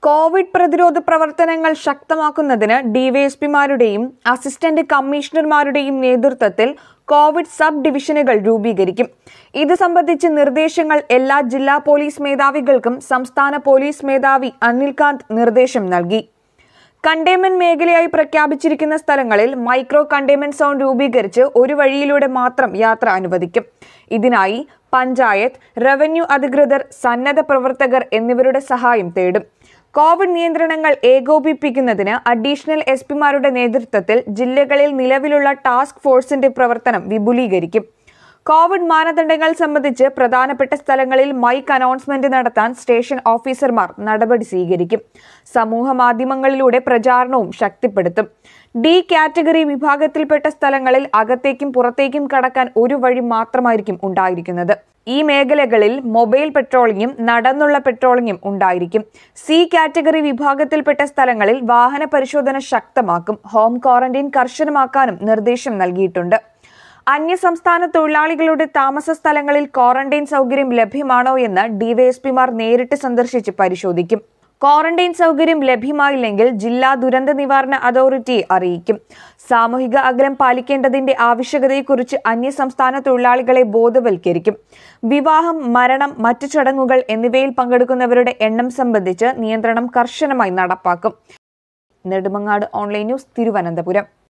Covid പ്രതിരോധ പ്രവർത്തനങ്ങൾ ശക്തമാക്കുന്നതിന് ഡിവൈഎസ്പിമാരുടെയും assistant കമ്മീഷണർമാരുടെയും നേതൃത്വത്തിൽ കോവിഡ് സബ് ഡിവിഷനുകൾ രൂപീകരിക്കും ഇത് സംബന്ധിച്ച് നിർദ്ദേശങ്ങൾ എല്ലാ ജില്ലാ പോലീസ് മേധാവികൾക്കും സംസ്ഥാന പോലീസ് മേധാവി അനിൽകാന്ത് നിർദ്ദേശം നൽകി കണ്ടെയ്ൻമെന്റ് മേഖലയായി പ്രഖ്യാപിച്ചിരിക്കുന്ന സ്ഥലങ്ങളിൽ മൈക്രോ കണ്ടെയ്ൻമെന്റ് സോൺ രൂപീകരിച്ച് ഒരു വഴിയിലൂടെ മാത്രം യാത്ര അനുവദിക്കും ഇതിനായി പഞ്ചായത്ത് റവന്യൂ അധികൃതർ സന്നദ്ധ പ്രവർത്തകർ എന്നിവരുടെ സഹായം തേടും കോവിഡ് നിയന്ത്രണങ്ങൾ ഏകോപിപ്പിക്കുന്നതിന് അഡീഷണൽ എസ് പിമാരുടെ നേതൃത്വത്തിൽ ജില്ലകളിൽ നിലവിലുള്ള ടാസ്ക് ഫോഴ്സിന്റെ പ്രവർത്തനം വിപുലീകരിക്കും കോവിഡ് മാനദണ്ഡങ്ങൾ സംബന്ധിച്ച് പ്രധാനപ്പെട്ട സ്ഥലങ്ങളിൽ മൈക്ക് അനൗൺസ്മെന്റ് നടത്താൻ സ്റ്റേഷൻ ഓഫീസർമാർ നടപടി സ്വീകരിക്കും സമൂഹ മാധ്യമങ്ങളിലൂടെ പ്രചാരണവും ശക്തിപ്പെടുത്തും ഡി കാറ്റഗറി വിഭാഗത്തിൽപ്പെട്ട സ്ഥലങ്ങളിൽ അകത്തേക്കും പുറത്തേക്കും കടക്കാൻ ഒരു വഴി മാത്രമായിരിക്കും ഉണ്ടായിരിക്കുന്നത് ഈ മേഖലകളിൽ മൊബൈൽ പെട്രോളിങ്ങും നടന്നുള്ള പെട്രോളിങ്ങും ഉണ്ടായിരിക്കും സി കാറ്റഗറി വിഭാഗത്തിൽപ്പെട്ട സ്ഥലങ്ങളിൽ വാഹന പരിശോധന ശക്തമാക്കും ഹോം ക്വാറന്റൈൻ കർശനമാക്കാനും നിർദ്ദേശം നൽകിയിട്ടുണ്ട് അന്യസംസ്ഥാന തൊഴിലാളികളുടെ താമസ സ്ഥലങ്ങളിൽ ക്വാറന്റൈൻ സൗകര്യം ലഭ്യമാണോ എന്ന് ഡിവൈഎസ്പിമാർ നേരിട്ട് സന്ദർശിച്ച് പരിശോധിക്കും ക്വാറന്റൈൻ സൗകര്യം ലഭ്യമായില്ലെങ്കിൽ ജില്ലാ ദുരന്ത നിവാരണ അതോറിറ്റിയെ അറിയിക്കും സാമൂഹിക അകലം പാലിക്കേണ്ടതിന്റെ ആവശ്യകതയെക്കുറിച്ച് അന്യസംസ്ഥാന തൊഴിലാളികളെ ബോധവൽക്കരിക്കും വിവാഹം മരണം മറ്റു ചടങ്ങുകൾ എന്നിവയിൽ പങ്കെടുക്കുന്നവരുടെ എണ്ണം സംബന്ധിച്ച് നിയന്ത്രണം കർശനമായി നടപ്പാക്കും നെടുമങ്ങാട് ഓൺലൈൻ ന്യൂസ് തിരുവനന്തപുരം